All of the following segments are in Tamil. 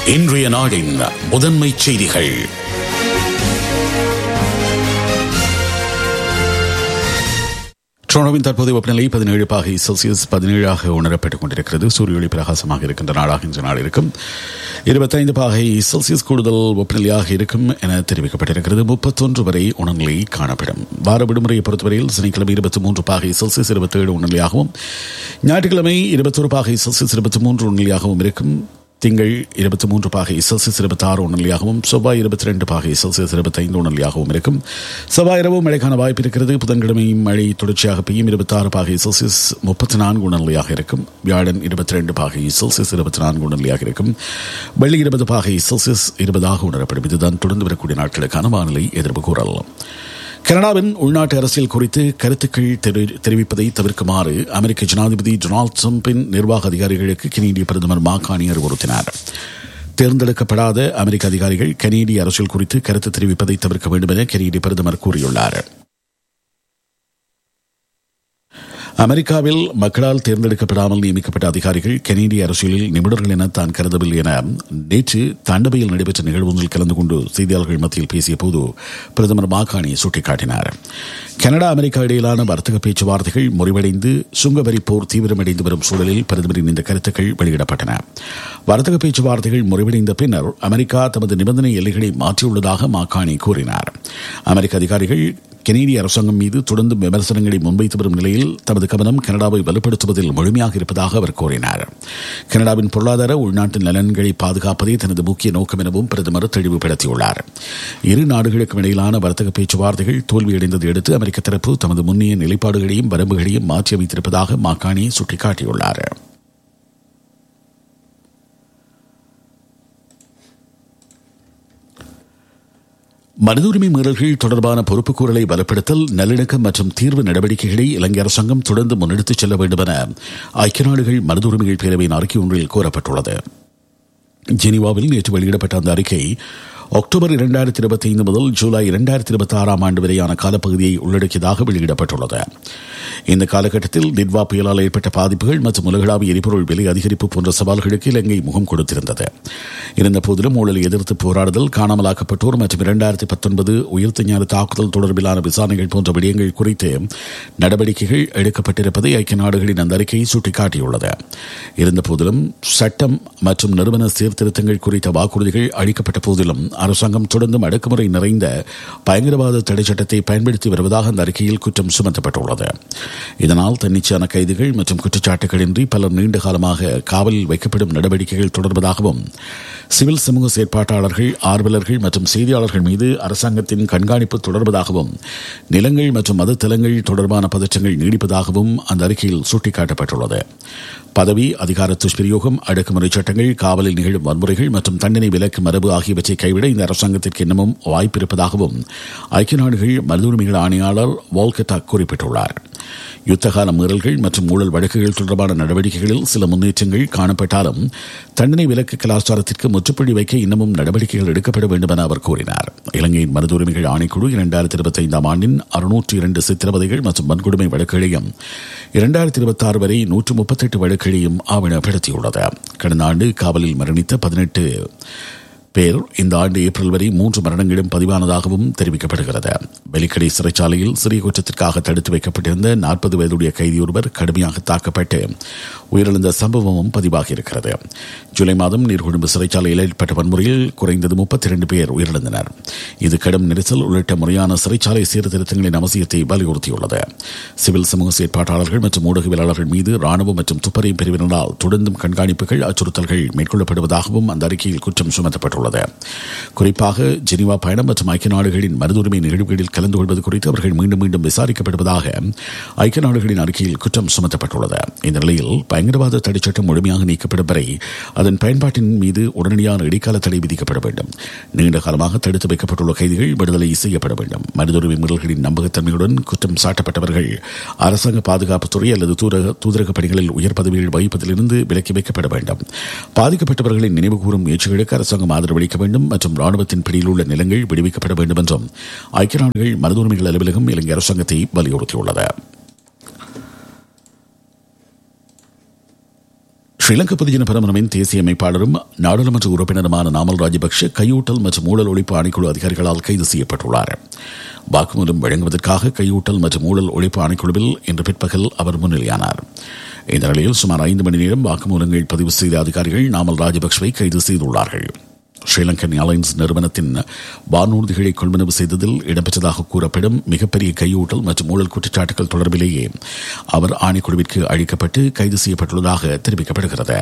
இன்றைய நாடின் முதன்மை செய்திகள் டொரண்டோவின் தற்போதைய வெப்பநிலை பதினேழு பாகை செல்சியஸ் பதினேழாக உணரப்பட்டுக் கொண்டிருக்கிறது சூரிய ஒளி பிரகாசமாக இருக்கின்ற நாளாக இன்று நாள் இருக்கும் இருபத்தைந்து பாகை செல்சியஸ் கூடுதல் வெப்பநிலையாக இருக்கும் என தெரிவிக்கப்பட்டிருக்கிறது முப்பத்தொன்று வரை உணர்நிலை காணப்படும் வார விடுமுறையை பொறுத்தவரையில் சனிக்கிழமை இருபத்தி மூன்று பாகை செல்சியஸ் இருபத்தேழு உணர்நிலையாகவும் ஞாயிற்றுக்கிழமை இருபத்தொரு பாகை செல்சியஸ் இருபத்தி மூன்று உணர்நிலையாகவும் இருக்கும் திங்கள் இருபத்தி மூன்று பாகை செல்சியஸ் இருபத்தி ஆறு உணர்நிலையாகவும் செவ்வாய் இருபத்தி ரெண்டு பாகை செல்சியஸ் இருபத்தைந்து உணர்நிலையாகவும் இருக்கும் செவ்வாய் இரவு மழைக்கான வாய்ப்பு இருக்கிறது புதன்கிழமை மழை தொடர்ச்சியாக பெய்யும் இருபத்தி ஆறு பாகை செல்சியஸ் முப்பத்தி நான்கு உணர்நிலையாக இருக்கும் வியாழன் இருபத்தி ரெண்டு பாகை செல்சியஸ் இருபத்தி நான்கு உணர்நிலையாக இருக்கும் வெள்ளி இருபது பாகை செல்சியஸ் இருபதாக உணரப்படும் இதுதான் தொடர்ந்து வரக்கூடிய நாட்களுக்கான வானிலை எதிர்ப்பு கூறலாம் கனடாவின் உள்நாட்டு அரசியல் குறித்து கருத்துக்கள் தெரிவிப்பதை தவிர்க்குமாறு அமெரிக்க ஜனாதிபதி டொனால்டு டிரம்பின் நிர்வாக அதிகாரிகளுக்கு கனேடிய பிரதமர் மாகாணி அறிவுறுத்தினார் தேர்ந்தெடுக்கப்படாத அமெரிக்க அதிகாரிகள் கனேடிய அரசியல் குறித்து கருத்து தெரிவிப்பதை தவிர்க்க வேண்டும் என கனேடிய பிரதமர் கூறியுள்ளார் அமெரிக்காவில் மக்களால் தேர்ந்தெடுக்கப்படாமல் நியமிக்கப்பட்ட அதிகாரிகள் கனேடிய அரசியலில் நிபுணர்கள் என தான் கருதவில்லை என நேற்று தண்டபையில் நடைபெற்ற நிகழ்வு ஒன்றில் கலந்து கொண்டு செய்தியாளர்கள் மத்தியில் பேசிய போது பிரதமர் மாகாணி சுட்டிக்காட்டினார் கனடா அமெரிக்கா இடையிலான வர்த்தக பேச்சுவார்த்தைகள் முறிவடைந்து சுங்கவரி போர் தீவிரமடைந்து வரும் சூழலில் பிரதமரின் இந்த கருத்துக்கள் வெளியிடப்பட்டன வர்த்தக பேச்சுவார்த்தைகள் முறிவடைந்த பின்னர் அமெரிக்கா தமது நிபந்தனை எல்லைகளை மாற்றியுள்ளதாக மாகாணி கூறினார் அமெரிக்க அதிகாரிகள் கனேடிய அரசாங்கம் மீது தொடர்ந்து விமர்சனங்களை முன்வைத்து வரும் நிலையில் தமது கவனம் கனடாவை வலுப்படுத்துவதில் முழுமையாக இருப்பதாக அவர் கூறினார் கனடாவின் பொருளாதார உள்நாட்டு நலன்களை பாதுகாப்பதே தனது முக்கிய நோக்கம் எனவும் பிரதமர் தெளிவுபடுத்தியுள்ளார் இரு நாடுகளுக்கும் இடையிலான வர்த்தக பேச்சுவார்த்தைகள் தோல்வியடைந்ததை அடுத்து அமெரிக்க தரப்பு தமது முன்னிய நிலைப்பாடுகளையும் வரம்புகளையும் மாற்றி அமைத்திருப்பதாக மாக்காணி சுட்டிக்காட்டியுள்ளார் மனித உரிமை மீறல்கள் தொடர்பான பொறுப்புக்கூறலை பலப்படுத்தல் நல்லிணக்கம் மற்றும் தீர்வு நடவடிக்கைகளை இலங்கை அரசாங்கம் தொடர்ந்து முன்னெடுத்துச் செல்ல வேண்டும் என ஐக்கிய நாடுகள் மனித உரிமைகள் பேரவையின் அறிக்கை ஒன்றில் கூறப்பட்டுள்ளது ஜெனீவாவில் நேற்று வெளியிடப்பட்ட அந்த அறிக்கை அக்டோபர் இரண்டாயிரத்தி இருபத்தி ஐந்து முதல் ஜூலை இரண்டாயிரத்தி இருபத்தி ஆறாம் ஆண்டு வரையான காலப்பகுதியை உள்ளடக்கியதாக வெளியிடப்பட்டுள்ளது இந்த காலகட்டத்தில் நிர்வா புயலால் ஏற்பட்ட பாதிப்புகள் மற்றும் உலகளாவிய எரிபொருள் விலை அதிகரிப்பு போன்ற சவால்களுக்கு இலங்கை முகம் கொடுத்திருந்தது இருந்த போதிலும் ஊழலை எதிர்த்து போராடுதல் காணாமலாக்கப்பட்டோர் மற்றும் இரண்டாயிரத்தி பத்தொன்பது உயிர்த்தஞான தாக்குதல் தொடர்பிலான விசாரணைகள் போன்ற விடயங்கள் குறித்து நடவடிக்கைகள் எடுக்கப்பட்டிருப்பதை ஐக்கிய நாடுகளின் அந்த அறிக்கை சுட்டிக்காட்டியுள்ளது இருந்த போதிலும் சட்டம் மற்றும் நிறுவன சீர்திருத்தங்கள் குறித்த வாக்குறுதிகள் அளிக்கப்பட்ட போதிலும் அரசாங்கம் தொடர்ந்தும் அடக்குமுறை நிறைந்த பயங்கரவாத தடை சட்டத்தை பயன்படுத்தி வருவதாக அந்த அறிக்கையில் குற்றம் சுமத்தப்பட்டுள்ளது இதனால் தன்னிச்சையான கைதுகள் மற்றும் குற்றச்சாட்டுகளின்றி பலர் நீண்ட காலமாக காவலில் வைக்கப்படும் நடவடிக்கைகள் தொடர்வதாகவும் சிவில் சமூக செயற்பாட்டாளர்கள் ஆர்வலர்கள் மற்றும் செய்தியாளர்கள் மீது அரசாங்கத்தின் கண்காணிப்பு தொடர்வதாகவும் நிலங்கள் மற்றும் மத தலங்கள் தொடர்பான பதற்றங்கள் நீடிப்பதாகவும் அந்த அறிக்கையில் சுட்டிக்காட்டப்பட்டுள்ளது பதவி அதிகார துஷ்பிரயோகம் அடக்குமுறை சட்டங்கள் காவலில் நிகழும் வன்முறைகள் மற்றும் தண்டனை விலக்கு மரபு ஆகியவற்றை கைவிட இந்த அரசாங்கத்திற்கு இன்னமும் வாய்ப்பு இருப்பதாகவும் ஐக்கிய நாடுகள் மனித உரிமைகள் ஆணையாளர் வால்கட்டா குறிப்பிட்டுள்ளார் யுத்தகால மீறல்கள் மற்றும் ஊழல் வழக்குகள் தொடர்பான நடவடிக்கைகளில் சில முன்னேற்றங்கள் காணப்பட்டாலும் தண்டனை விலக்கு கலாச்சாரத்திற்கு முற்றுப்புள்ளி வைக்க இன்னமும் நடவடிக்கைகள் எடுக்கப்பட வேண்டும் என அவர் கூறினார் இலங்கையின் மனித உரிமைகள் ஆணைக்குழு இரண்டாயிரத்தி இருபத்தி ஐந்தாம் ஆண்டின் அறுநூற்று இரண்டு சித்திரவதைகள் மற்றும் வன்கொடுமை வழக்குகளையும் இரண்டாயிரத்தி இருபத்தி ஆறு வரை நூற்று முப்பத்தெட்டு வழக்குகளையும் ஆவணப்படுத்தியுள்ளது கடந்த ஆண்டு காவலில் மரணித்த பதினெட்டு பேர் இந்த ஆண்டு ஏப்ரல் வரை மூன்று மரணங்களும் பதிவானதாகவும் தெரிவிக்கப்படுகிறது வெலிக்கடை சிறைச்சாலையில் சிறிய குற்றத்திற்காக தடுத்து வைக்கப்பட்டிருந்த நாற்பது வயதுடைய கைதி ஒருவர் கடுமையாக தாக்கப்பட்டு உயிரிழந்த சம்பவமும் பதிவாகியிருக்கிறது ஜூலை மாதம் நீர்கொழும்பு சிறைச்சாலையில் ஏற்பட்ட வன்முறையில் குறைந்தது முப்பத்தி இரண்டு பேர் உயிரிழந்தனர் இது கடும் நெரிசல் உள்ளிட்ட முறையான சிறைச்சாலை சீர்திருத்தங்களின் அவசியத்தை வலியுறுத்தியுள்ளது சிவில் சமூக செயற்பாட்டாளர்கள் மற்றும் ஊடகவியலாளர்கள் மீது ராணுவம் மற்றும் துப்பறியும் பிரிவினரால் தொடர்ந்தும் கண்காணிப்புகள் அச்சுறுத்தல்கள் மேற்கொள்ளப்படுவதாகவும் அந்த அறிக்கையில் குற்றம் சுமத்தப்பட்டுள்ளது குறிப்பாக ஜெனீவா பயணம் மற்றும் ஐக்கிய நாடுகளின் மனித உரிமை நிகழ்வுகளில் கலந்து கொள்வது குறித்து அவர்கள் மீண்டும் மீண்டும் விசாரிக்கப்படுவதாக ஐக்கிய நாடுகளின் அறிக்கையில் குற்றம் சுமத்தப்பட்டுள்ளது இந்த நிலையில் பயங்கரவாத தடைச்சட்டம் முழுமையாக நீக்கப்படும் வரை அதன் பயன்பாட்டின் மீது உடனடியான இடைக்கால தடை விதிக்கப்பட வேண்டும் நீண்ட காலமாக தடுத்து வைக்கப்பட்டுள்ள கைதிகள் விடுதலை செய்யப்பட வேண்டும் மனித உரிமை மீறல்களின் நம்பகத்தன்மையுடன் குற்றம் சாட்டப்பட்டவர்கள் அரசாங்க பாதுகாப்புத்துறை அல்லது தூதரக தூதரக பணிகளில் உயர் பதவிகள் வகிப்பதிலிருந்து விலக்கி வைக்கப்பட வேண்டும் பாதிக்கப்பட்டவர்களின் நினைவுகூரும் முயற்சிகளுக்கு அரசாங்கம் ஆதரவளிக்க வேண்டும் மற்றும் ராணுவத்தின் பிடியில் உள்ள நிலங்கள் விடுவிக்கப்பட வேண்டும் என்றும் ஐக்கிய நாடுகள் மனித உரிமைகள் அலுவலகம் இலங்கை அரசாங்கத்தை வலியுறுத்தியுள்ளது ஸ்ரீலங்கா பொதுஜன பிரமணமின் தேசிய அமைப்பாளரும் நாடாளுமன்ற உறுப்பினருமான நாமல் ராஜபக்ஷ கையூட்டல் மற்றும் ஊழல் ஒழிப்பு ஆணைக்குழு அதிகாரிகளால் கைது செய்யப்பட்டுள்ளார் வாக்குமூலம் வழங்குவதற்காக கையூட்டல் மற்றும் ஊழல் ஒழிப்பு ஆணைக்குழுவில் இன்று பிற்பகல் அவர் முன்னிலையானார் இந்த நிலையில் சுமார் ஐந்து மணி நேரம் வாக்குமூலங்கள் பதிவு செய்த அதிகாரிகள் நாமல் ராஜபக்சவை கைது செய்துள்ளார்கள் ஸ்ரீலங்கன் ஏர்லைன்ஸ் நிறுவனத்தின் வானூர்திகளை கொள்வனவு செய்ததில் இடம்பெற்றதாக கூறப்படும் மிகப்பெரிய கையூட்டல் மற்றும் ஊழல் குற்றச்சாட்டுகள் தொடர்பிலேயே அவர் ஆணைக்குழுவிற்கு அளிக்கப்பட்டு கைது செய்யப்பட்டுள்ளதாக தெரிவிக்கப்படுகிறது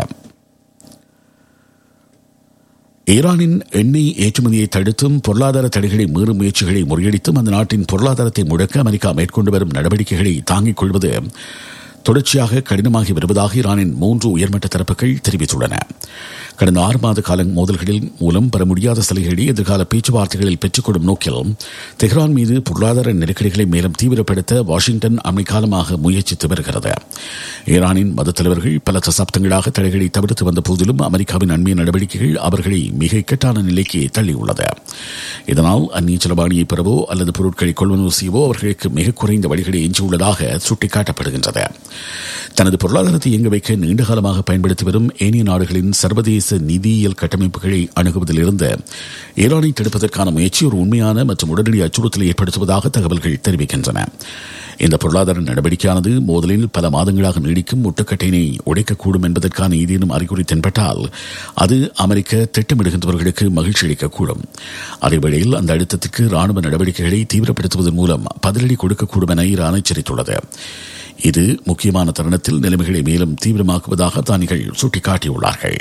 ஈரானின் எண்ணெய் ஏற்றுமதியை தடுத்தும் பொருளாதார தடைகளை மீறும் முயற்சிகளை முறியடித்தும் அந்த நாட்டின் பொருளாதாரத்தை முடக்க அமெரிக்கா மேற்கொண்டு வரும் நடவடிக்கைகளை தாங்கிக் கொள்வது தொடர்ச்சியாக கடினமாகி வருவதாக ஈரானின் மூன்று உயர்மட்ட தரப்புகள் தெரிவித்துள்ளன கடந்த ஆறு மாத கால மோதல்களில் மூலம் பெற முடியாத சலுகைகளை எதிர்கால பேச்சுவார்த்தைகளில் பெற்றுக்கொள்ளும் நோக்கில் தெஹ்ரான் மீது பொருளாதார நெருக்கடிகளை மேலும் தீவிரப்படுத்த வாஷிங்டன் அண்மைக்காலமாக முயற்சித்து வருகிறது ஈரானின் மத தலைவர்கள் பல தசாப்தங்களாக தடைகளை தவிர்த்து வந்த போதிலும் அமெரிக்காவின் அண்மைய நடவடிக்கைகள் அவர்களை மிக இக்கட்டான நிலைக்கு தள்ளியுள்ளது இதனால் அந்நிய செலவாணியை பெறவோ அல்லது பொருட்களை கொள்வனவு செய்யவோ அவர்களுக்கு மிக குறைந்த வழிகளை எஞ்சியுள்ளதாக சுட்டிக்காட்டப்படுகின்றது தனது பொருளாதாரத்தை இயங்க வைக்க நீண்ட காலமாக பயன்படுத்தி வரும் ஏனைய நாடுகளின் சர்வதேச நிதியியல் கட்டமைப்புகளை அணுகுவதிலிருந்து ஈரானை தடுப்பதற்கான முயற்சி ஒரு உண்மையான மற்றும் உடனடி அச்சுறுத்தலை ஏற்படுத்துவதாக தகவல்கள் தெரிவிக்கின்றன இந்த பொருளாதார நடவடிக்கையானது மோதலில் பல மாதங்களாக நீடிக்கும் முட்டுக்கட்டையினை உடைக்கக்கூடும் என்பதற்கான ஏதேனும் அறிகுறி தென்பட்டால் அது அமெரிக்க திட்டமிடுகின்றவர்களுக்கு மகிழ்ச்சி அளிக்கக்கூடும் அதேவேளையில் அந்த அழுத்தத்திற்கு ராணுவ நடவடிக்கைகளை தீவிரப்படுத்துவதன் மூலம் பதிலடி கொடுக்கக்கூடும் என ஈரான் எச்சரித்துள்ளது இது முக்கியமான தருணத்தில் நிலைமைகளை மேலும் தீவிரமாக்குவதாக தானிகள் சுட்டிக்காட்டியுள்ளார்கள்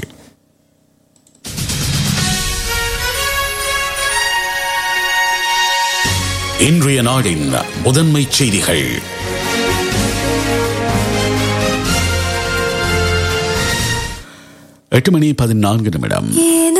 இன்றைய நாடின் முதன்மை செய்திகள் எட்டு மணி பதினான்கு நிமிடம் ஏனோ